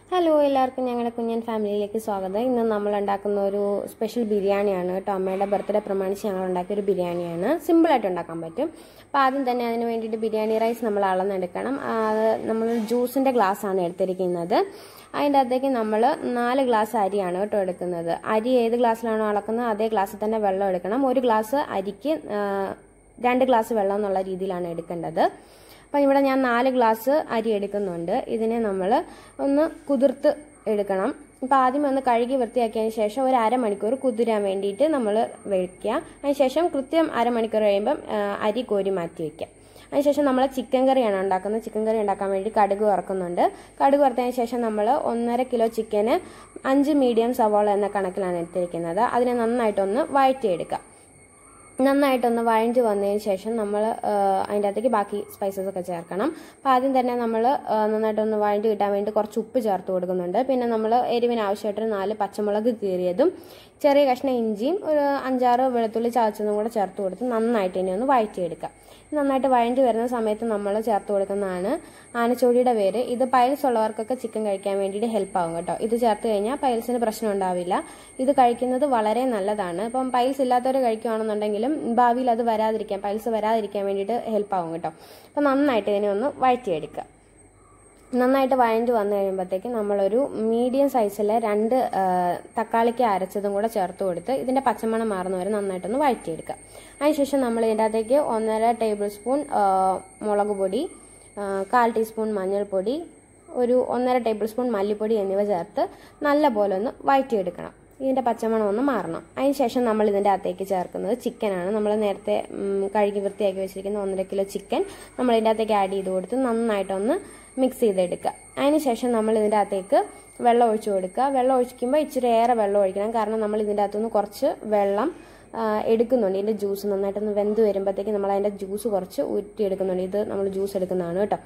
hello എല്ലാവർക്കും ഞങ്ങളുടെ കുഞ്ഞൻ ഫാമിലിയിലേക്ക് സ്വാഗതം ഇന്ന് നമ്മൾ ഉണ്ടാക്കുന്ന ഒരു സ്പെഷ്യൽ ബിരിയാണിയാണ് കേട്ടോ അമ്മയുടെ ബർത്ത്ഡേ പ്രമാണിച്ച് ഞങ്ങൾ ഉണ്ടാക്കിയ ഒരു ബിരിയാണിയാണ് സിമ്പിളായിട്ട് ഉണ്ടാക്കാൻ പറ്റും അപ്പോൾ ആദ്യം തന്നെ അതിന് വേണ്ടിയിട്ട് ബിരിയാണി റൈസ് നമ്മൾ അളന്നെടുക്കണം ആ, അത് നമ്മൾ ജ്യൂസിൻ്റെ ഗ്ലാസ്സാണ് എടുത്തിരിക്കുന്നത് അതിൻ്റെ അകത്തേക്ക് നമ്മൾ നാല് ഗ്ലാസ് അരിയാണ് കേട്ടോ എടുക്കുന്നത് അരി ഏത് ഗ്ലാസ്സിലാണോ അളക്കുന്നത് അതേ ഗ്ലാസ്സിൽ തന്നെ വെള്ളം എടുക്കണം ഒരു ഗ്ലാസ് അരിക്ക് ആ, രണ്ട് ഗ്ലാസ് വെള്ളം എന്നുള്ള രീതിയിലാണ് എടുക്കേണ്ടത് അപ്പം ഇവിടെ ഞാൻ നാല് ഗ്ലാസ് അരി എടുക്കുന്നുണ്ട് ഇതിനെ നമ്മൾ ഒന്ന് കുതിർത്ത് എടുക്കണം ഇപ്പം ആദ്യം ഒന്ന് കഴുകി വൃത്തിയാക്കിയതിന് ശേഷം ഒരു അരമണിക്കൂർ കുതിരാൻ വേണ്ടിയിട്ട് നമ്മൾ വയ്ക്കുക അതിനുശേഷം കൃത്യം അരമണിക്കൂർ കഴിയുമ്പം ആ, അരി കോരി മാറ്റി വയ്ക്കുക അതിനുശേഷം നമ്മൾ ചിക്കൻ കറിയാണ് ഉണ്ടാക്കുന്നത് ചിക്കൻ കറി ഉണ്ടാക്കാൻ വേണ്ടി കടുക് വറക്കുന്നുണ്ട് കടുക് വറുത്തതിന് ശേഷം നമ്മൾ ഒന്നര കിലോ ചിക്കന് അഞ്ച് മീഡിയം സവാള എന്ന കണക്കിലാണ് എടുത്തിരിക്കുന്നത് അതിനെ നന്നായിട്ടൊന്ന് വഴറ്റിയെടുക്കുക നന്നായിട്ടൊന്ന് വഴഞ്ഞ് വന്നതിന് ശേഷം നമ്മൾ അതിൻ്റെ അകത്തേക്ക് ബാക്കി സ്പൈസസ് ഒക്കെ ചേർക്കണം അപ്പോൾ ആദ്യം തന്നെ നമ്മൾ നന്നായിട്ടൊന്ന് വഴഞ്ഞ് കിട്ടാൻ വേണ്ടി കുറച്ച് ഉപ്പ് ചേർത്ത് കൊടുക്കുന്നുണ്ട് പിന്നെ നമ്മൾ എരിവിന് ആവശ്യമായിട്ടൊരു നാല് പച്ചമുളക് കീറിയതും ചെറിയ കഷ്ണം ഇഞ്ചിയും ഒരു അഞ്ചാറ് വെളുത്തുള്ളി ചതച്ചതും കൂടെ ചേർത്ത് കൊടുത്ത് നന്നായിട്ട് ഇനി ഒന്ന് വഴറ്റിയെടുക്കാം നന്നായിട്ട് വഴണ്ടി വരുന്ന സമയത്ത് നമ്മൾ ചേർത്ത് കൊടുക്കുന്നതാണ് ആനച്ചോടിയുടെ പേര് ഇത് പൈൽസ് ഉള്ളവർക്കൊക്കെ ചിക്കൻ കഴിക്കാൻ വേണ്ടിയിട്ട് ഹെൽപ്പ് ആവും കേട്ടോ ഇത് ചേർത്ത് കഴിഞ്ഞാൽ പൈൽസിന് പ്രശ്നം ഉണ്ടാവില്ല ഇത് കഴിക്കുന്നത് വളരെ നല്ലതാണ് ഇപ്പം പൈൽസ് ഇല്ലാത്തവർ കഴിക്കുകയാണെന്നുണ്ടെങ്കിലും ഭാവിയിൽ അത് വരാതിരിക്കാൻ പൈൽസ് വരാതിരിക്കാൻ വേണ്ടിയിട്ട് ഹെൽപ്പ് ആവും കേട്ടോ അപ്പം നന്നായിട്ട് ഇതിനെ ഒന്ന് വഴറ്റിയെടുക്കുക നന്നായിട്ട് വഴഞ്ഞു വന്നു കഴിയുമ്പോഴത്തേക്ക് നമ്മളൊരു മീഡിയം സൈസിലെ രണ്ട് ആ, തക്കാളിക്ക് അരച്ചതും കൂടെ ചേർത്ത് കൊടുത്ത് ഇതിൻ്റെ പച്ചമണം മാറുന്ന വരെ നന്നായിട്ടൊന്ന് വഴറ്റിയെടുക്കുക അതിനുശേഷം നമ്മൾ ഇതിൻ്റെ അകത്തേക്ക് ഒന്നര ടേബിൾ സ്പൂൺ ആ, മുളക് പൊടി ആ, കാൽ ടീസ്പൂൺ മഞ്ഞൾപ്പൊടി ഒരു ഒന്നര ടേബിൾ സ്പൂൺ മല്ലിപ്പൊടി എന്നിവ ചേർത്ത് നല്ല പോലെ ഒന്ന് വഴറ്റിയെടുക്കണം ഇതിൻ്റെ പച്ചമണം ഒന്ന് മാറണം അതിനുശേഷം നമ്മൾ ഇതിൻ്റെ അകത്തേക്ക് ചേർക്കുന്നത് ചിക്കനാണ് നമ്മൾ നേരത്തെ ഉം, കഴുകി വൃത്തിയാക്കി വെച്ചിരിക്കുന്ന ഒന്നര കിലോ ചിക്കൻ നമ്മൾ ഇതിൻ്റെ അകത്തേക്ക് ആഡ് ചെയ്ത് കൊടുത്ത് നന്നായിട്ടൊന്ന് മിക്സ് ചെയ്തെടുക്കുക അതിനുശേഷം നമ്മൾ ഇതിൻ്റെ അകത്തേക്ക് വെള്ളം ഒഴിച്ചു കൊടുക്കുക വെള്ളം ഒഴിക്കുമ്പോൾ ഇച്ചിരി ഏറെ വെള്ളം ഒഴിക്കണം കാരണം നമ്മൾ ഇതിൻ്റെ അകത്തുനിന്ന് കുറച്ച് വെള്ളം ആ, എടുക്കുന്നുണ്ട് ഇതിൻ്റെ ജ്യൂസ് നന്നായിട്ടൊന്ന് വെന്ത് വരുമ്പോഴത്തേക്ക് നമ്മൾ അതിൻ്റെ ജ്യൂസ് കുറച്ച് ഊറ്റിയെടുക്കുന്നുണ്ട് ഇത് നമ്മൾ ജ്യൂസ് എടുക്കുന്നതാണ് കേട്ടോ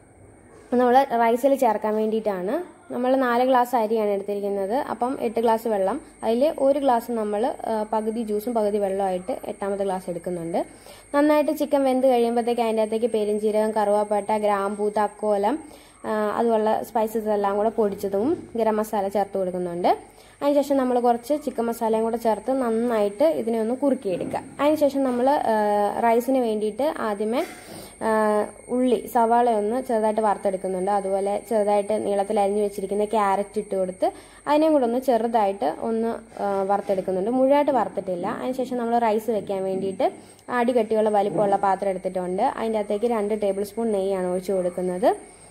നമ്മൾ റൈസിൽ ചേർക്കാൻ വേണ്ടിയിട്ടാണ് നമ്മൾ നാല് ഗ്ലാസ് അരിയാണ് എടുത്തിരിക്കുന്നത് അപ്പം എട്ട് ഗ്ലാസ് വെള്ളം അതിൽ ഒരു ഗ്ലാസ് നമ്മൾ പകുതി ജ്യൂസും പകുതി വെള്ളമായിട്ട് എട്ടാമത്തെ ഗ്ലാസ് എടുക്കുന്നുണ്ട് നന്നായിട്ട് ചിക്കൻ വെന്ത് കഴിയുമ്പോഴത്തേക്ക് അതിൻ്റെ അകത്തേക്ക് പെരിഞ്ചീരകം കറുവാപ്പട്ട ഗ്രാമ്പൂ തക്കോലം ആ, അതുപോലുള്ള സ്പൈസസ് എല്ലാം കൂടെ പൊടിച്ചതും ഗരം മസാല ചേർത്ത് കൊടുക്കുന്നുണ്ട് അതിനുശേഷം നമ്മൾ കുറച്ച് ചിക്കൻ മസാലയും കൂടെ ചേർത്ത് നന്നായിട്ട് ഇതിനെ ഒന്ന് കുറുക്കിയെടുക്കുക അതിനുശേഷം നമ്മൾ റൈസിന് വേണ്ടിയിട്ട് ആദ്യമേ ആ, ഉള്ളി സവാള ഒന്ന് ചെറുതായിട്ട് വറുത്തെടുക്കുന്നുണ്ട് അതുപോലെ ചെറുതായിട്ട് നീളത്തിൽ അരിഞ്ഞു വെച്ചിരിക്കുന്ന ക്യാരറ്റ് ഇട്ട് കൊടുത്ത് അതിനെയും കൂടെ ഒന്ന് ചെറുതായിട്ട് ഒന്ന് ആ, വറുത്തെടുക്കുന്നുണ്ട് മുഴുവനായിട്ട് വറുത്തിട്ടില്ല അതിനുശേഷം നമ്മൾ റൈസ് വെക്കാൻ വേണ്ടിയിട്ട് അടി കട്ടിയുള്ള വലിപ്പമുള്ള പാത്രം എടുത്തിട്ടുണ്ട് അതിൻ്റെ അകത്തേക്ക് രണ്ട് ടേബിൾ സ്പൂൺ നെയ്യാണ് ഒഴിച്ചു കൊടുക്കുന്നത്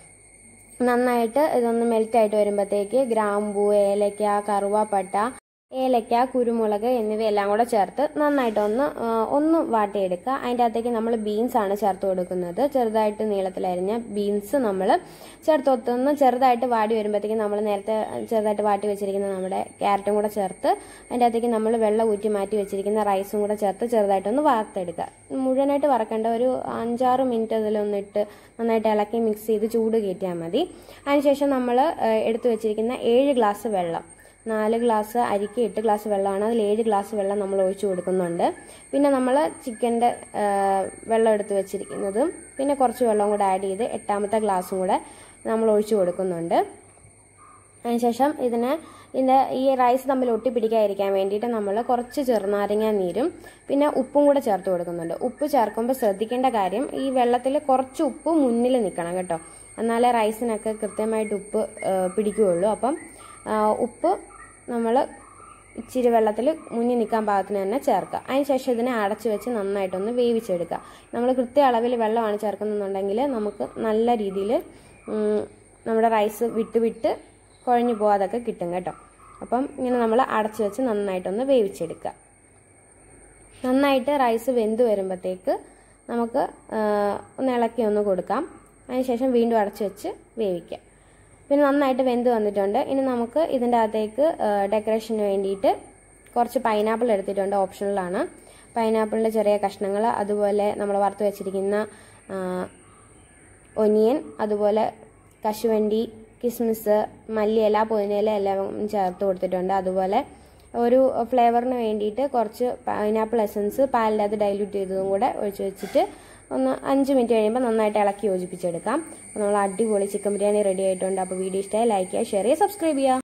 നന്നായിട്ട് ഇതൊന്ന് മെൽറ്റ് ആയിട്ട് വരുമ്പോഴത്തേക്ക് ഗ്രാമ്പൂ ഏലക്ക കറുവാപ്പട്ട ഏലക്ക കുരുമുളക് എന്നിവയെല്ലാം കൂടെ ചേർത്ത് നന്നായിട്ടൊന്ന് ആ, ഒന്ന് വാട്ടിയെടുക്കുക അതിൻ്റെ അകത്തേക്ക് നമ്മൾ ബീൻസ് ആണ് ചേർത്ത് കൊടുക്കുന്നത് ചെറുതായിട്ട് നീളത്തിലരിഞ്ഞ ബീൻസ് നമ്മൾ ചേർത്തൊത്തൊന്ന് ചെറുതായിട്ട് വാടി വരുമ്പോഴത്തേക്ക് നമ്മൾ നേരത്തെ ചെറുതായിട്ട് വാട്ടി വെച്ചിരിക്കുന്ന നമ്മുടെ ക്യാരറ്റും കൂടെ ചേർത്ത് അതിൻ്റെ അകത്തേക്ക് നമ്മൾ വെള്ളം ഊറ്റി മാറ്റി വെച്ചിരിക്കുന്ന റൈസും കൂടെ ചേർത്ത് ചെറുതായിട്ടൊന്ന് വറുത്തെടുക്കുക മുഴുവനായിട്ട് വറക്കേണ്ട ഒരു അഞ്ചാറ് മിനിറ്റ് അതിലൊന്ന് ഇട്ട് നന്നായിട്ട് ഇളക്കി മിക്സ് ചെയ്ത് ചൂട് കയറ്റിയാൽ മതി അതിനുശേഷം നമ്മൾ എടുത്തു വെച്ചിരിക്കുന്ന ഏഴ് ഗ്ലാസ് വെള്ളം നാല് ഗ്ലാസ് അരിക്ക് എട്ട് ഗ്ലാസ് വെള്ളമാണ് അതിൽ ഏഴ് ഗ്ലാസ് വെള്ളം നമ്മൾ ഒഴിച്ചു കൊടുക്കുന്നുണ്ട് പിന്നെ നമ്മൾ ചിക്കൻ്റെ വെള്ളം എടുത്ത് വെച്ചിരിക്കുന്നതും പിന്നെ കുറച്ച് വെള്ളം കൂടെ ആഡ് ചെയ്ത് എട്ടാമത്തെ ഗ്ലാസും കൂടെ നമ്മൾ ഒഴിച്ചു കൊടുക്കുന്നുണ്ട് അതിനുശേഷം ഇതിന് ഇതിൻ്റെ ഈ റൈസ് തമ്മിൽ ഒട്ടിപ്പിടിക്കാതിരിക്കാൻ വേണ്ടിയിട്ട് നമ്മൾ കുറച്ച് ചെറുനാരങ്ങ നീരും പിന്നെ ഉപ്പും കൂടെ ചേർത്ത് കൊടുക്കുന്നുണ്ട് ഉപ്പ് ചേർക്കുമ്പോൾ ശ്രദ്ധിക്കേണ്ട കാര്യം ഈ വെള്ളത്തിൽ കുറച്ച് ഉപ്പ് മുന്നിൽ നിൽക്കണം കേട്ടോ എന്നാലേ റൈസിനൊക്കെ കൃത്യമായിട്ട് ഉപ്പ് ആ, പിടിക്കുകയുള്ളൂ അപ്പം ആ, ഉപ്പ് നമ്മൾ ഇച്ചിരി വെള്ളത്തിൽ മുന്നിൽ നിൽക്കാൻ പാകത്തിന് തന്നെ ചേർക്കുക അതിനുശേഷം ഇതിനെ അടച്ചു വെച്ച് നന്നായിട്ടൊന്ന് വേവിച്ചെടുക്കുക നമ്മൾ കൃത്യ അളവിൽ വെള്ളമാണ് ചേർക്കുന്നുണ്ടെങ്കിൽ നമുക്ക് നല്ല രീതിയിൽ നമ്മുടെ റൈസ് വിട്ട് വിട്ട് കുഴഞ്ഞു പോകാതൊക്കെ കിട്ടും കേട്ടോ അപ്പം ഇങ്ങനെ നമ്മൾ അടച്ചു വെച്ച് നന്നായിട്ടൊന്ന് വേവിച്ചെടുക്കുക നന്നായിട്ട് റൈസ് വെന്ത് വരുമ്പോഴത്തേക്ക് നമുക്ക് ആ, ഒന്ന് ഇളക്കി ഒന്ന് കൊടുക്കാം അതിനുശേഷം വീണ്ടും അടച്ചു വെച്ച് വേവിക്കാം പിന്നെ നന്നായിട്ട് വെന്ത് വന്നിട്ടുണ്ട് ഇനി നമുക്ക് ഇതിൻ്റെ അകത്തേക്ക് ഡെക്കറേഷന് വേണ്ടിയിട്ട് കുറച്ച് പൈനാപ്പിൾ എടുത്തിട്ടുണ്ട് ഓപ്ഷണലാണ് പൈനാപ്പിളിൻ്റെ ചെറിയ കഷ്ണങ്ങൾ അതുപോലെ നമ്മൾ വറുത്ത് വെച്ചിരിക്കുന്ന ഒനിയൻ അതുപോലെ കശുവണ്ടി കിസ്മിസ് മല്ലിയില പുതിനയില എല്ലാം ചേർത്ത് കൊടുത്തിട്ടുണ്ട് അതുപോലെ ഒരു ഫ്ലേവറിന് വേണ്ടിയിട്ട് കുറച്ച് പൈനാപ്പിൾ എസൻസ് പാലിൻ്റെ അത് ഡൈല്യൂട്ട് ചെയ്തതും കൂടെ ഒഴിച്ച് വെച്ചിട്ട് ഒന്ന് അഞ്ച് മിനിറ്റ് കഴിയുമ്പോൾ നന്നായിട്ട് ഇളക്കി യോജിപ്പിച്ചെടുക്കാം അപ്പോൾ നമ്മൾ അടിപൊളി ചിക്കൻ ബിരിയാണി റെഡി ആയിട്ടുണ്ട് അപ്പോൾ വീഡിയോ ഇഷ്ടമായി ലൈക്ക് ചെയ്യുക ഷെയർ ചെയ്യുക സബ്സ്ക്രൈബ് ചെയ്യുക